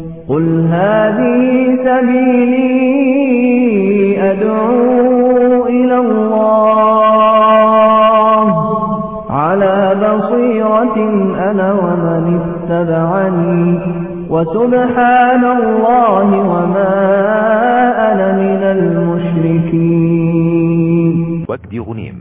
قل هذه سبيلي أدعو إلى الله على بصيرة أنا ومن اتبعني وسبحان الله وما أنا من المشركين وجدي غنيم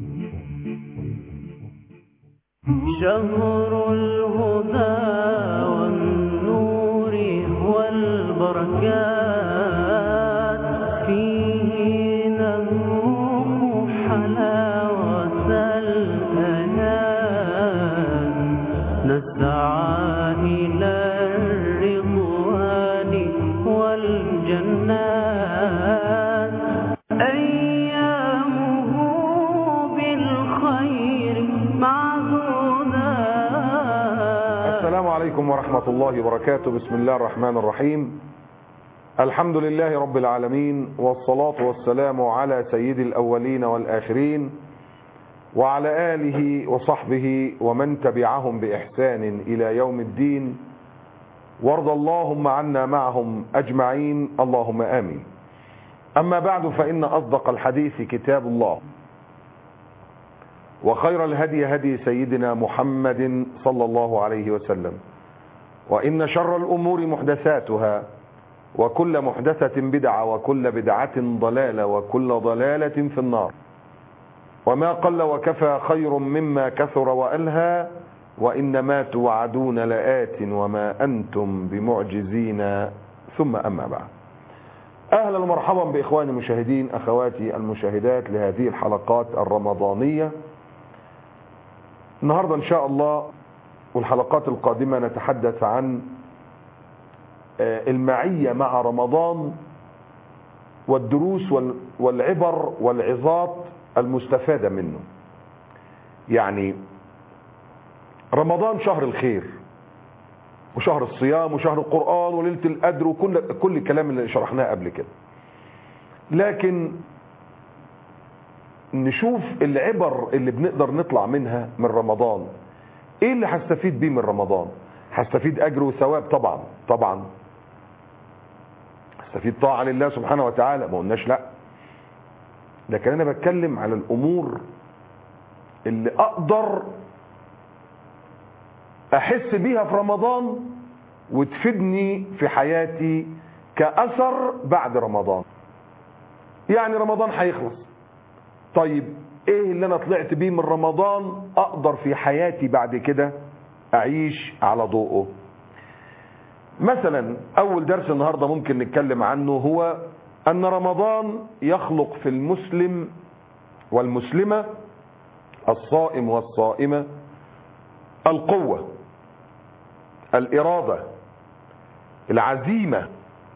شهر الهدى والنور والبركات فيه نذوق حلاوة الأنام نسعى إلى الرضوان والجنات أيامه بالخير معدودات السلام عليكم ورحمة الله وبركاته بسم الله الرحمن الرحيم الحمد لله رب العالمين والصلاة والسلام على سيد الأولين والآخرين وعلى آله وصحبه ومن تبعهم بإحسان إلى يوم الدين وارض اللهم عنا معهم أجمعين اللهم آمين أما بعد فإن أصدق الحديث كتاب الله وخير الهدي هدي سيدنا محمد صلى الله عليه وسلم وإن شر الأمور محدثاتها وكل محدثة بدعة وكل بدعة ضلالة وكل ضلالة في النار وما قل وكفى خير مما كثر وألهى وإنما توعدون لآت وما أنتم بمعجزين ثم أما بعد أهلا ومرحبا بإخواني المشاهدين أخواتي المشاهدات لهذه الحلقات الرمضانية النهاردة إن شاء الله والحلقات القادمة نتحدث عن المعية مع رمضان والدروس والعبر والعظات المستفادة منه يعني رمضان شهر الخير وشهر الصيام وشهر القرآن وليلة القدر وكل كل الكلام اللي شرحناه قبل كده لكن نشوف العبر اللي بنقدر نطلع منها من رمضان ايه اللي هستفيد بيه من رمضان هستفيد اجر وثواب طبعا طبعا هستفيد طاعة لله سبحانه وتعالى ما قلناش لا لكن انا بتكلم على الامور اللي اقدر احس بيها في رمضان وتفيدني في حياتي كأثر بعد رمضان يعني رمضان هيخلص طيب ايه اللي انا طلعت بيه من رمضان اقدر في حياتي بعد كده اعيش على ضوءه مثلا اول درس النهاردة ممكن نتكلم عنه هو ان رمضان يخلق في المسلم والمسلمة الصائم والصائمة القوة الإرادة العزيمة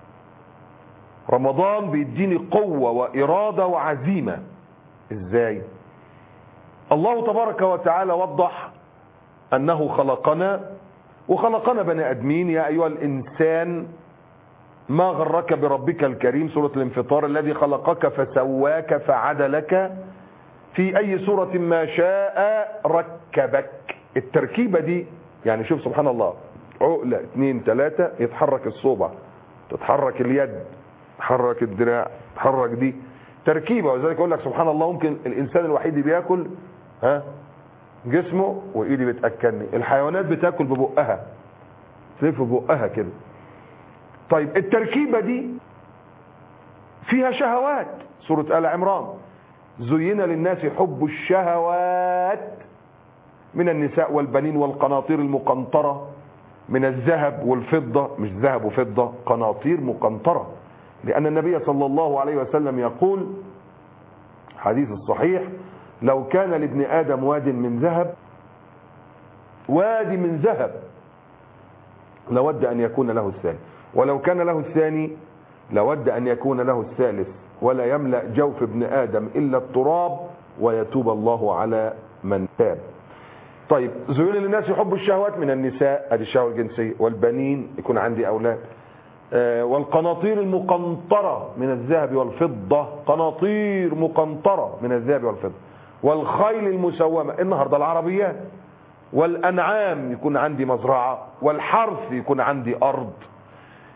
رمضان بيديني قوة وإرادة وعزيمة إزاي الله تبارك وتعالى وضح أنه خلقنا وخلقنا بني أدمين يا أيها الإنسان ما غرك بربك الكريم سورة الانفطار الذي خلقك فسواك فعدلك في أي سورة ما شاء ركبك التركيبة دي يعني شوف سبحان الله عقلة اتنين تلاتة يتحرك الصوبع تتحرك اليد تتحرك الدراع تتحرك دي تركيبة وذلك يقول لك سبحان الله ممكن الإنسان الوحيد اللي بياكل ها جسمه وإيدي بتأكلني الحيوانات بتاكل ببقها تلف ببقها كده طيب التركيبة دي فيها شهوات سورة آل عمران زين للناس حب الشهوات من النساء والبنين والقناطير المقنطرة من الذهب والفضة مش ذهب وفضة قناطير مقنطرة لأن النبي صلى الله عليه وسلم يقول حديث الصحيح لو كان لابن آدم واد من ذهب وادي من ذهب لود أن يكون له الثاني ولو كان له الثاني لود أن يكون له الثالث ولا يملأ جوف ابن آدم إلا التراب ويتوب الله على من تاب طيب زيون للناس يحب الشهوات من النساء ادي الشهوه الجنسيه والبنين يكون عندي اولاد آه والقناطير المقنطره من الذهب والفضه قناطير مقنطره من الذهب والفضه والخيل المسومه النهارده العربيات والانعام يكون عندي مزرعه والحرث يكون عندي ارض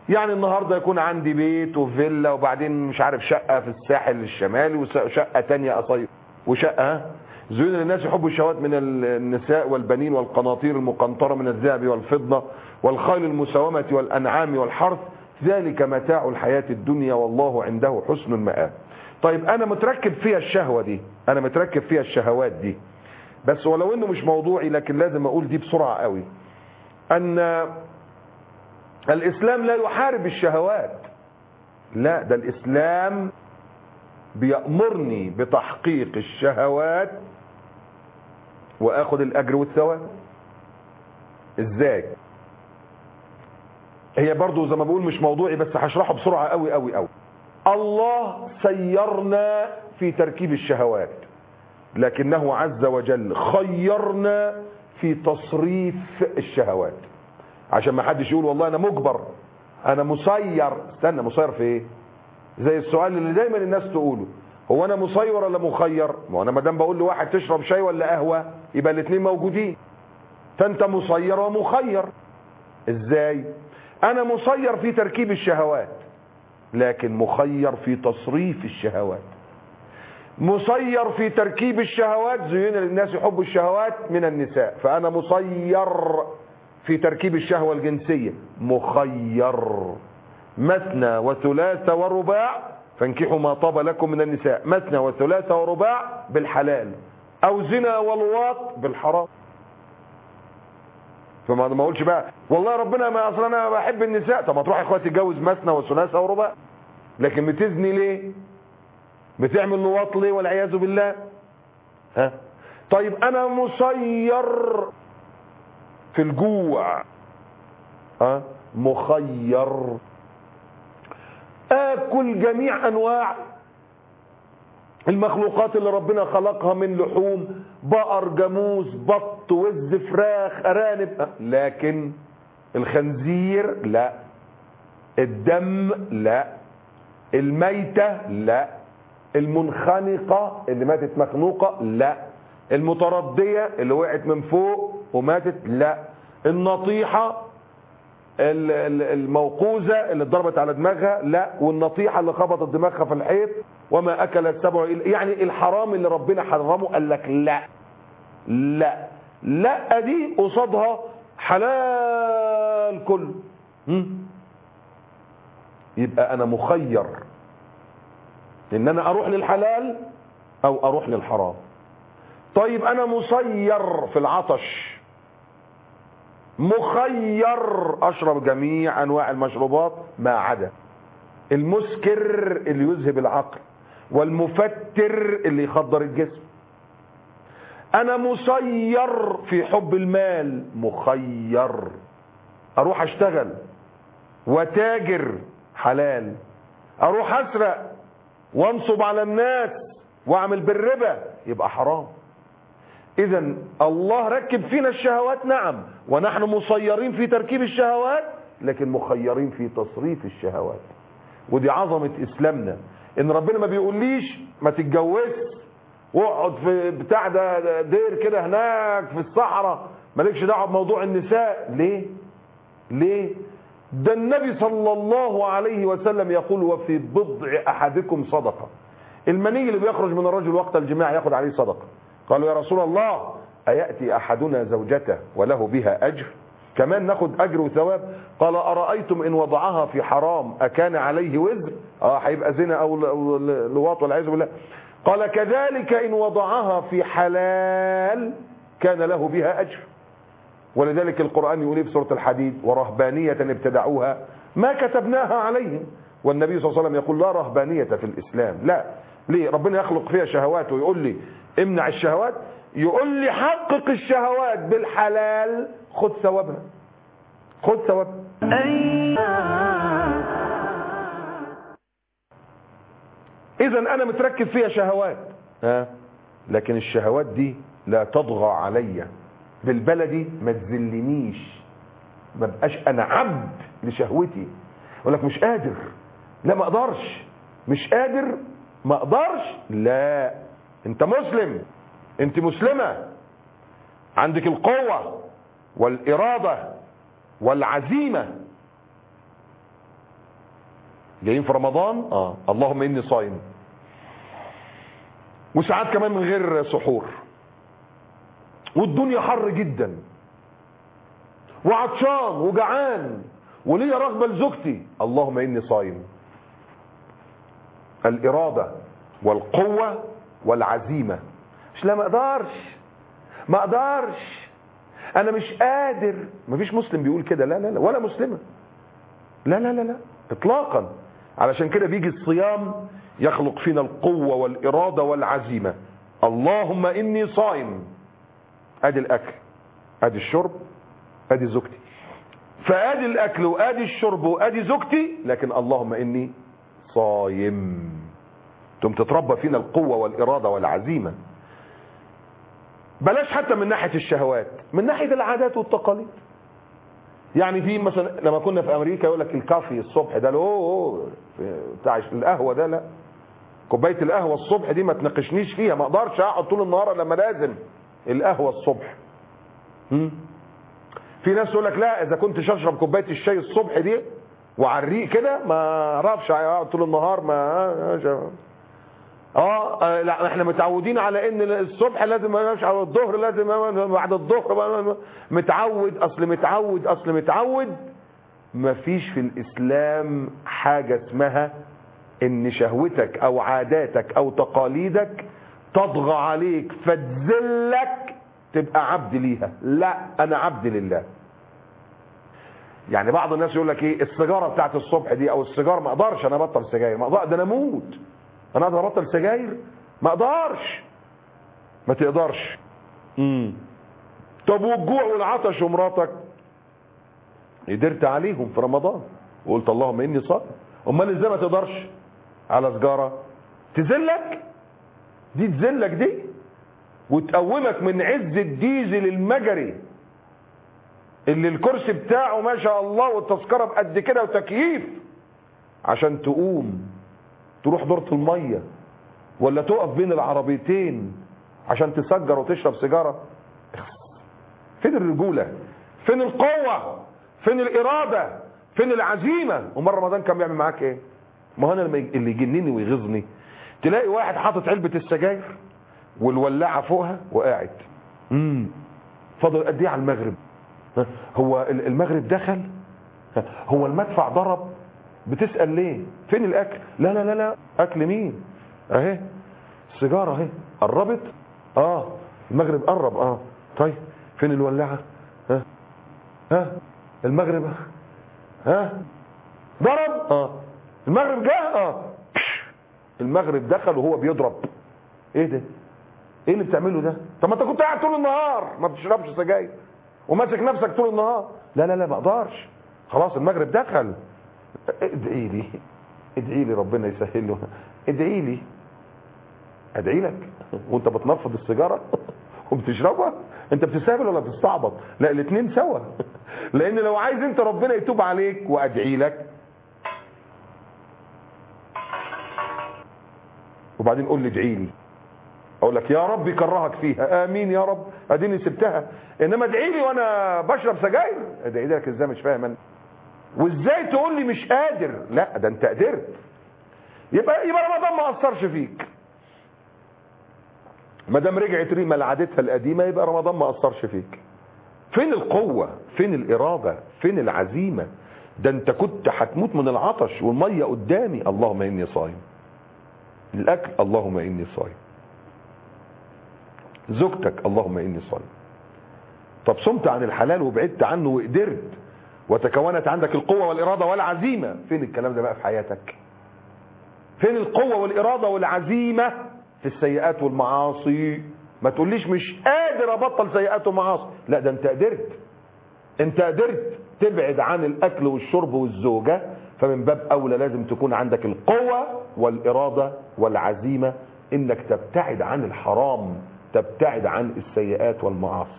يعني النهاردة يكون عندي بيت وفيلا وبعدين مش عارف شقة في الساحل الشمالي وشقة تانية أصير وشقة ها؟ زين للناس يحبوا الشهوات من النساء والبنين والقناطير المقنطرة من الذهب والفضة والخيل المساومة والأنعام والحرث ذلك متاع الحياة الدنيا والله عنده حسن المآب طيب أنا متركب فيها الشهوة دي أنا متركب فيها الشهوات دي بس ولو انه مش موضوعي لكن لازم اقول دي بسرعة قوي ان الاسلام لا يحارب الشهوات لا ده الاسلام بيأمرني بتحقيق الشهوات واخد الاجر والثواب ازاي هي برضو زي ما بقول مش موضوعي بس هشرحه بسرعة قوي قوي قوي الله سيرنا في تركيب الشهوات لكنه عز وجل خيرنا في تصريف الشهوات عشان ما حدش يقول والله انا مجبر انا مسير استنى مسير في ايه زي السؤال اللي دايما الناس تقوله هو انا مسير ولا مخير ما انا ما دام بقول لواحد تشرب شاي ولا قهوه يبقى الاثنين موجودين فانت مسير ومخير ازاي انا مسير في تركيب الشهوات لكن مخير في تصريف الشهوات مسير في تركيب الشهوات زين للناس يحبوا الشهوات من النساء فأنا مسير في تركيب الشهوة الجنسية مخير مثنى وثلاث ورباع فانكحوا ما طاب لكم من النساء مثنى وثلاث ورباع بالحلال أو زنا والواط بالحرام فما ما اقولش بقى والله ربنا ما اصلا انا بحب النساء طب ما تروح يا اخواتي تتجوز مثنى وثلاث ورباع لكن بتزني ليه بتعمل لواط ليه والعياذ بالله ها طيب انا مسير في الجوع ها مخير اكل جميع انواع المخلوقات اللي ربنا خلقها من لحوم بقر جاموس بط وز فراخ ارانب لكن الخنزير لا الدم لا الميتة لا المنخنقة اللي ماتت مخنوقة لا المتردية اللي وقعت من فوق وماتت لا النطيحة الموقوزة اللي اتضربت على دماغها لا والنطيحة اللي خبطت دماغها في الحيط وما اكل السبع يعني الحرام اللي ربنا حرمه قال لك لا لا لا دي قصادها حلال كله يبقى انا مخير ان انا اروح للحلال او اروح للحرام طيب انا مسير في العطش مخير اشرب جميع انواع المشروبات ما عدا المسكر اللي يذهب العقل والمفتر اللي يخدر الجسم انا مسير في حب المال مخير اروح اشتغل وتاجر حلال اروح اسرق وانصب على الناس واعمل بالربا يبقى حرام اذا الله ركب فينا الشهوات نعم ونحن مسيرين في تركيب الشهوات لكن مخيرين في تصريف الشهوات ودي عظمة اسلامنا ان ربنا ما بيقوليش ما تتجوزش واقعد في بتاع ده دير كده هناك في الصحراء مالكش دعوه بموضوع النساء ليه ليه ده النبي صلى الله عليه وسلم يقول وفي بضع احدكم صدقه المني اللي بيخرج من الرجل وقت الجماع ياخد عليه صدقه قالوا يا رسول الله اياتي احدنا زوجته وله بها اجر كمان ناخد اجر وثواب قال ارايتم ان وضعها في حرام اكان عليه وزر اه هيبقى زنا او لواط والعياذ بالله قال كذلك ان وضعها في حلال كان له بها اجر ولذلك القرآن يقول في سورة الحديد ورهبانية ابتدعوها ما كتبناها عليهم والنبي صلى الله عليه وسلم يقول لا رهبانية في الإسلام لا ليه ربنا يخلق فيها شهوات ويقول لي امنع الشهوات يقول لي حقق الشهوات بالحلال خد ثوابها خد ثوابها اذا انا متركب فيها شهوات ها لكن الشهوات دي لا تطغى عليّ بالبلدي ما تذلنيش ما بقاش انا عبد لشهوتي اقول لك مش قادر لا ما اقدرش مش قادر ما اقدرش لا انت مسلم انت مسلمة عندك القوة والارادة والعزيمة جايين في رمضان اه اللهم اني صايم وساعات كمان من غير سحور والدنيا حر جدا وعطشان وجعان وليا رغبه لزوجتي اللهم اني صايم الاراده والقوه والعزيمه مش لا ما اقدرش ما اقدرش انا مش قادر مفيش مسلم بيقول كده لا لا لا ولا مسلمه لا لا لا لا اطلاقا علشان كده بيجي الصيام يخلق فينا القوه والاراده والعزيمه اللهم اني صائم ادي الاكل ادي الشرب ادي زوجتي فادي الاكل وادي الشرب وادي زوجتي لكن اللهم اني صايم ثم تتربى فينا القوه والاراده والعزيمه بلاش حتى من ناحيه الشهوات من ناحيه العادات والتقاليد يعني في مثلا لما كنا في امريكا يقول لك الكافي الصبح ده له بتاع القهوه ده لا كوبايه القهوه الصبح دي ما تناقشنيش فيها ما اقدرش اقعد طول النهار لما لازم القهوه الصبح م? في ناس يقول لك لا اذا كنت اشرب كوبايه الشاي الصبح دي وعلى الريق كده ما اعرفش اقعد طول النهار ما اه آه، لا احنا متعودين على ان الصبح لازم مش على الظهر لازم بعد الظهر متعود اصل متعود اصل متعود مفيش في الاسلام حاجه اسمها ان شهوتك او عاداتك او تقاليدك تطغى عليك فتذلك تبقى عبد ليها لا انا عبد لله يعني بعض الناس يقول لك ايه السيجاره بتاعت الصبح دي او السيجاره ما اقدرش انا ابطل سجاير ما اقدر ده انا اموت انا اقدر ابطل سجاير ما اقدرش ما تقدرش امم طب والجوع والعطش ومراتك قدرت عليهم في رمضان وقلت اللهم اني صائم امال ازاي ما تقدرش على سجاره تذلك دي تذلك دي وتقومك من عز الديزل المجري اللي الكرسي بتاعه ما شاء الله والتذكره بقد كده وتكييف عشان تقوم تروح دورة المية ولا تقف بين العربيتين عشان تسجر وتشرب سيجارة فين الرجولة فين القوة فين الإرادة فين العزيمة ومرة رمضان كان بيعمل معاك ايه ما هو انا لما اللي يجنني ويغيظني تلاقي واحد حاطط علبة السجاير والولاعة فوقها وقاعد امم فاضل قد ايه على المغرب ها؟ هو المغرب دخل ها؟ هو المدفع ضرب بتسأل ليه فين الاكل لا لا لا لا اكل مين اهي السيجارة اهي قربت اه المغرب قرب اه طيب فين الولاعة ها ها المغرب ها ضرب اه المغرب جه اه المغرب دخل وهو بيضرب ايه ده ايه اللي بتعمله ده طب ما انت كنت قاعد طول النهار ما بتشربش سجاير وماسك نفسك طول النهار لا لا لا ما اقدرش خلاص المغرب دخل ادعي لي ادعي لي ربنا يسهل له ادعي لي ادعي لك وانت بتنفض السيجاره وبتشربها انت بتستهبل ولا بتستعبط لا الاثنين سوا لان لو عايز انت ربنا يتوب عليك وادعي لك وبعدين قول لي ادعي لي اقول لك يا رب يكرهك فيها امين يا رب اديني سبتها انما ادعي لي وانا بشرب سجاير ادعي لك ازاي مش فاهم انا وازاي تقول لي مش قادر لا ده انت قدرت يبقى يبقى رمضان ما اثرش فيك ما دام رجعت ريما لعادتها القديمه يبقى رمضان ما اثرش فيك فين القوه فين الاراده فين العزيمه ده انت كنت هتموت من العطش والميه قدامي اللهم اني صايم الاكل اللهم اني صايم زوجتك اللهم اني صايم طب صمت عن الحلال وبعدت عنه وقدرت وتكونت عندك القوة والإرادة والعزيمة فين الكلام ده بقى في حياتك فين القوة والإرادة والعزيمة في السيئات والمعاصي ما تقوليش مش قادر أبطل سيئات ومعاصي لا ده انت قدرت انت قدرت تبعد عن الأكل والشرب والزوجة فمن باب أولى لازم تكون عندك القوة والإرادة والعزيمة انك تبتعد عن الحرام تبتعد عن السيئات والمعاصي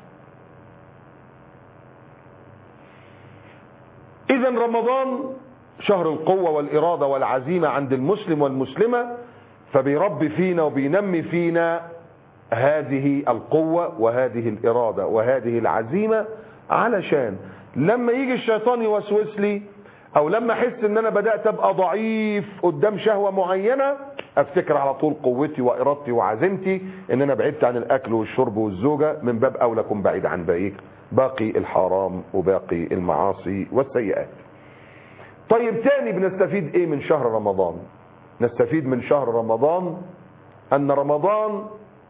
اذا رمضان شهر القوة والإرادة والعزيمة عند المسلم والمسلمة فبيربي فينا وبينمي فينا هذه القوة وهذه الإرادة وهذه العزيمة علشان لما يجي الشيطان يوسوس لي او لما احس ان انا بدات ابقى ضعيف قدام شهوه معينه افتكر على طول قوتي وارادتي وعزيمتي ان انا بعدت عن الاكل والشرب والزوجه من باب اولى اكون بعيد عن باقي باقي الحرام وباقي المعاصي والسيئات طيب تاني بنستفيد ايه من شهر رمضان نستفيد من شهر رمضان ان رمضان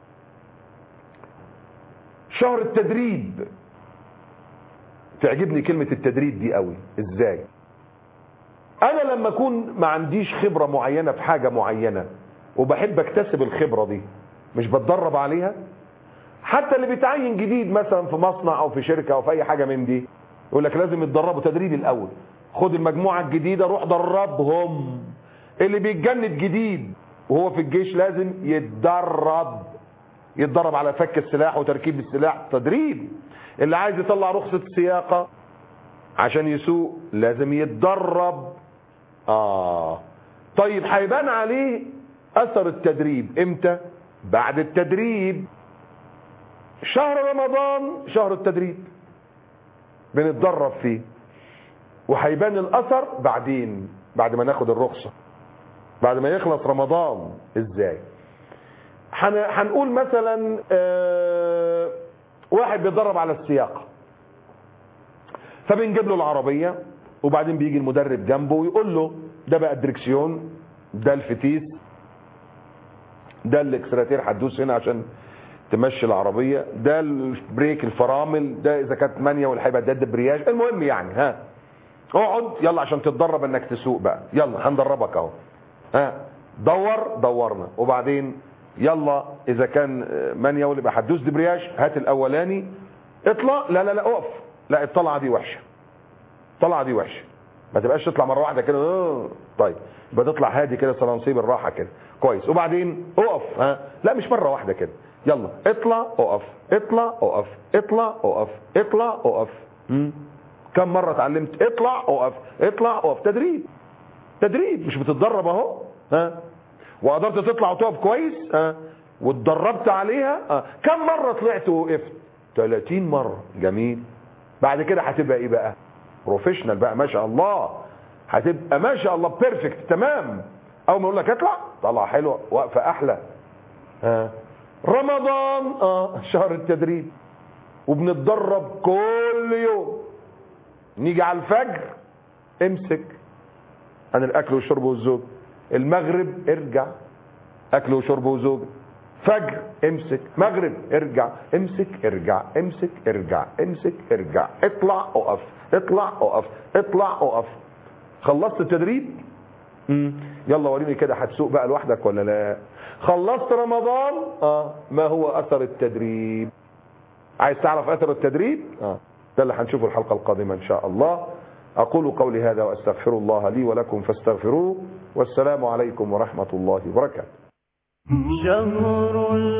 شهر التدريب تعجبني كلمة التدريب دي قوي ازاي انا لما اكون ما عنديش خبرة معينة في حاجة معينة وبحب اكتسب الخبرة دي مش بتدرب عليها حتى اللي بيتعين جديد مثلا في مصنع او في شركة او في اي حاجة من دي يقول لك لازم يتدربوا تدريب الاول خد المجموعة الجديدة روح دربهم اللي بيتجند جديد وهو في الجيش لازم يتدرب يتدرب على فك السلاح وتركيب السلاح تدريب اللي عايز يطلع رخصة سياقة عشان يسوق لازم يتدرب اه طيب هيبان عليه اثر التدريب امتى بعد التدريب شهر رمضان شهر التدريب بنتدرب فيه وهيبان الاثر بعدين بعد ما ناخد الرخصة بعد ما يخلص رمضان ازاي هن- هنقول مثلا آه، واحد بيتدرب على السياقه فبنجيب له العربيه وبعدين بيجي المدرب جنبه ويقول له ده بقى الدركسيون ده الفتيس ده الاكسلاتير هتدوس هنا عشان تمشي العربيه ده البريك الفرامل ده اذا كانت مانيا والحيبه ده الدبرياج المهم يعني ها اقعد يلا عشان تتدرب انك تسوق بقى يلا هندربك اهو ها دور دورنا وبعدين يلا اذا كان مانيول يبقى هتدوس دبرياج هات الاولاني اطلع لا لا لا اقف لا الطلعه دي وحشه الطلعه دي وحشه ما تبقاش تطلع مره واحده كده آه. طيب يبقى تطلع هادي كده صلانسي بالراحه كده كويس وبعدين اقف ها لا مش مره واحده كده يلا اطلع اقف اطلع اقف اطلع اقف اطلع اقف مم. كم مره اتعلمت اطلع اقف اطلع اقف تدريب تدريب مش بتتدرب اهو ها وقدرت تطلع وتقف كويس ها واتدربت عليها ها. كم مره طلعت ووقفت 30 مره جميل بعد كده هتبقى ايه بقى بروفيشنال بقى ما شاء الله هتبقى ما شاء الله بيرفكت تمام اول ما يقول لك اطلع طلع حلوه واقفه احلى ها رمضان اه شهر التدريب وبنتدرب كل يوم نيجي على الفجر امسك عن الاكل والشرب والزوج المغرب ارجع اكل وشرب وزوج فجر امسك مغرب ارجع امسك ارجع امسك ارجع امسك ارجع اطلع اقف اطلع اقف اطلع اقف خلصت التدريب مم. يلا وريني كده هتسوق بقى لوحدك ولا لا خلصت رمضان اه ما هو اثر التدريب عايز تعرف اثر التدريب اه ده اللي هنشوفه الحلقه القادمه ان شاء الله اقول قولي هذا واستغفر الله لي ولكم فاستغفروه والسلام عليكم ورحمه الله وبركاته شهر